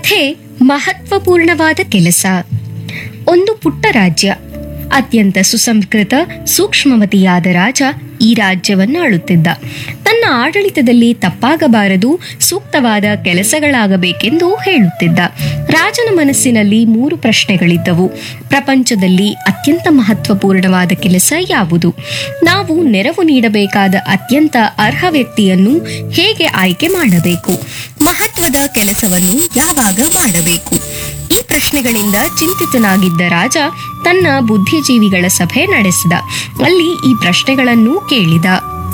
ಕಥೆ ಮಹತ್ವಪೂರ್ಣವಾದ ಕೆಲಸ ಒಂದು ಪುಟ್ಟ ರಾಜ್ಯ ಅತ್ಯಂತ ಸುಸಂಸ್ಕೃತ ಸೂಕ್ಷ್ಮಮತಿಯಾದ ರಾಜ ಈ ರಾಜ್ಯವನ್ನು ಆಳುತ್ತಿದ್ದ ತನ್ನ ಆಡಳಿತದಲ್ಲಿ ತಪ್ಪಾಗಬಾರದು ಸೂಕ್ತವಾದ ಕೆಲಸಗಳಾಗಬೇಕೆಂದು ಹೇಳುತ್ತಿದ್ದ ರಾಜನ ಮನಸ್ಸಿನಲ್ಲಿ ಮೂರು ಪ್ರಶ್ನೆಗಳಿದ್ದವು ಪ್ರಪಂಚದಲ್ಲಿ ಅತ್ಯಂತ ಮಹತ್ವಪೂರ್ಣವಾದ ಕೆಲಸ ಯಾವುದು ನಾವು ನೆರವು ನೀಡಬೇಕಾದ ಅತ್ಯಂತ ಅರ್ಹ ವ್ಯಕ್ತಿಯನ್ನು ಹೇಗೆ ಆಯ್ಕೆ ಮಾಡಬೇಕು ಮಹತ್ವದ ಕೆಲಸವನ್ನು ಯಾವಾಗ ಮಾಡಬೇಕು ಈ ಪ್ರಶ್ನೆಗಳಿಂದ ಚಿಂತಿತನಾಗಿದ್ದ ರಾಜ ತನ್ನ ಬುದ್ಧಿಜೀವಿಗಳ ಸಭೆ ನಡೆಸಿದ ಅಲ್ಲಿ ಈ ಪ್ರಶ್ನೆಗಳನ್ನು ಕೇಳಿದ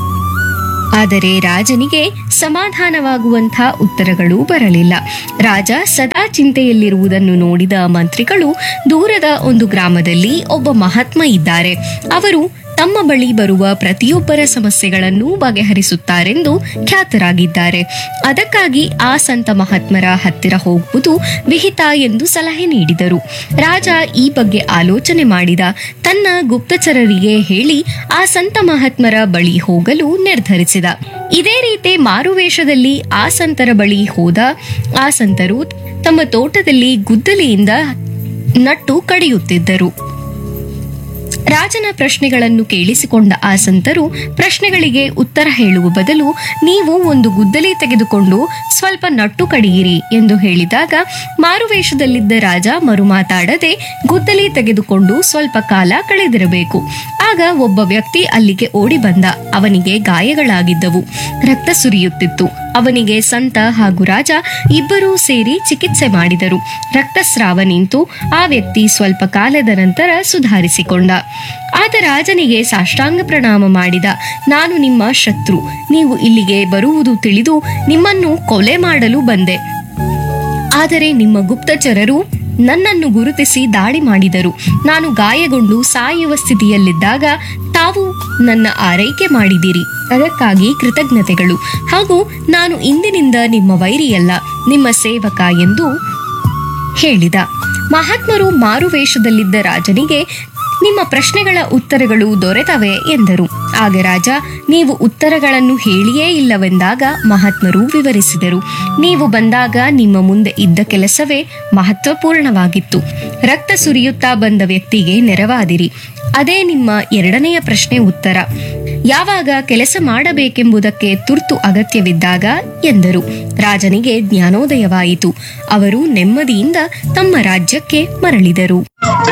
ಆದರೆ ರಾಜನಿಗೆ ಸಮಾಧಾನವಾಗುವಂಥ ಉತ್ತರಗಳು ಬರಲಿಲ್ಲ ರಾಜ ಸದಾ ಚಿಂತೆಯಲ್ಲಿರುವುದನ್ನು ನೋಡಿದ ಮಂತ್ರಿಗಳು ದೂರದ ಒಂದು ಗ್ರಾಮದಲ್ಲಿ ಒಬ್ಬ ಮಹಾತ್ಮ ಇದ್ದಾರೆ ಅವರು ತಮ್ಮ ಬಳಿ ಬರುವ ಪ್ರತಿಯೊಬ್ಬರ ಸಮಸ್ಯೆಗಳನ್ನು ಬಗೆಹರಿಸುತ್ತಾರೆಂದು ಖ್ಯಾತರಾಗಿದ್ದಾರೆ ಅದಕ್ಕಾಗಿ ಆ ಸಂತ ಮಹಾತ್ಮರ ಹತ್ತಿರ ಹೋಗುವುದು ವಿಹಿತ ಎಂದು ಸಲಹೆ ನೀಡಿದರು ರಾಜ ಈ ಬಗ್ಗೆ ಆಲೋಚನೆ ಮಾಡಿದ ತನ್ನ ಗುಪ್ತಚರರಿಗೆ ಹೇಳಿ ಆ ಸಂತ ಮಹಾತ್ಮರ ಬಳಿ ಹೋಗಲು ನಿರ್ಧರಿಸಿದ ಇದೇ ರೀತಿ ಮಾರುವೇಷದಲ್ಲಿ ಆ ಸಂತರ ಬಳಿ ಹೋದ ಆ ಸಂತರು ತಮ್ಮ ತೋಟದಲ್ಲಿ ಗುದ್ದಲಿಯಿಂದ ನಟ್ಟು ಕಡಿಯುತ್ತಿದ್ದರು ರಾಜನ ಪ್ರಶ್ನೆಗಳನ್ನು ಕೇಳಿಸಿಕೊಂಡ ಆ ಸಂತರು ಪ್ರಶ್ನೆಗಳಿಗೆ ಉತ್ತರ ಹೇಳುವ ಬದಲು ನೀವು ಒಂದು ಗುದ್ದಲಿ ತೆಗೆದುಕೊಂಡು ಸ್ವಲ್ಪ ನಟ್ಟು ಕಡಿಯಿರಿ ಎಂದು ಹೇಳಿದಾಗ ಮಾರುವೇಷದಲ್ಲಿದ್ದ ರಾಜ ಮರುಮಾತಾಡದೆ ಗುದ್ದಲಿ ತೆಗೆದುಕೊಂಡು ಸ್ವಲ್ಪ ಕಾಲ ಕಳೆದಿರಬೇಕು ಆಗ ಒಬ್ಬ ವ್ಯಕ್ತಿ ಅಲ್ಲಿಗೆ ಓಡಿ ಬಂದ ಅವನಿಗೆ ಗಾಯಗಳಾಗಿದ್ದವು ರಕ್ತ ಸುರಿಯುತ್ತಿತ್ತು ಅವನಿಗೆ ಸಂತ ಹಾಗೂ ರಾಜ ಇಬ್ಬರೂ ಸೇರಿ ಚಿಕಿತ್ಸೆ ಮಾಡಿದರು ರಕ್ತಸ್ರಾವ ನಿಂತು ಆ ವ್ಯಕ್ತಿ ಸ್ವಲ್ಪ ಕಾಲದ ನಂತರ ಸುಧಾರಿಸಿಕೊಂಡ ಆತ ರಾಜನಿಗೆ ಸಾಷ್ಟಾಂಗ ಪ್ರಣಾಮ ಮಾಡಿದ ನಾನು ನಿಮ್ಮ ಶತ್ರು ನೀವು ಇಲ್ಲಿಗೆ ಬರುವುದು ತಿಳಿದು ನಿಮ್ಮನ್ನು ಕೊಲೆ ಮಾಡಲು ಬಂದೆ ಆದರೆ ನಿಮ್ಮ ಗುಪ್ತಚರರು ನನ್ನನ್ನು ಗುರುತಿಸಿ ದಾಳಿ ಮಾಡಿದರು ನಾನು ಗಾಯಗೊಂಡು ಸಾಯುವ ಸ್ಥಿತಿಯಲ್ಲಿದ್ದಾಗ ತಾವು ನನ್ನ ಆರೈಕೆ ಮಾಡಿದಿರಿ ಅದಕ್ಕಾಗಿ ಕೃತಜ್ಞತೆಗಳು ಹಾಗೂ ನಾನು ಇಂದಿನಿಂದ ನಿಮ್ಮ ವೈರಿಯಲ್ಲ ನಿಮ್ಮ ಸೇವಕ ಎಂದು ಹೇಳಿದ ಮಹಾತ್ಮರು ಮಾರುವೇಷದಲ್ಲಿದ್ದ ರಾಜನಿಗೆ ನಿಮ್ಮ ಪ್ರಶ್ನೆಗಳ ಉತ್ತರಗಳು ದೊರೆತವೆ ಎಂದರು ಆಗ ರಾಜ ನೀವು ಉತ್ತರಗಳನ್ನು ಹೇಳಿಯೇ ಇಲ್ಲವೆಂದಾಗ ಮಹಾತ್ಮರು ವಿವರಿಸಿದರು ನೀವು ಬಂದಾಗ ನಿಮ್ಮ ಮುಂದೆ ಇದ್ದ ಕೆಲಸವೇ ಮಹತ್ವಪೂರ್ಣವಾಗಿತ್ತು ರಕ್ತ ಸುರಿಯುತ್ತಾ ಬಂದ ವ್ಯಕ್ತಿಗೆ ನೆರವಾದಿರಿ ಅದೇ ನಿಮ್ಮ ಎರಡನೆಯ ಪ್ರಶ್ನೆ ಉತ್ತರ ಯಾವಾಗ ಕೆಲಸ ಮಾಡಬೇಕೆಂಬುದಕ್ಕೆ ತುರ್ತು ಅಗತ್ಯವಿದ್ದಾಗ ಎಂದರು ರಾಜನಿಗೆ ಜ್ಞಾನೋದಯವಾಯಿತು ಅವರು ನೆಮ್ಮದಿಯಿಂದ ತಮ್ಮ ರಾಜ್ಯಕ್ಕೆ ಮರಳಿದರು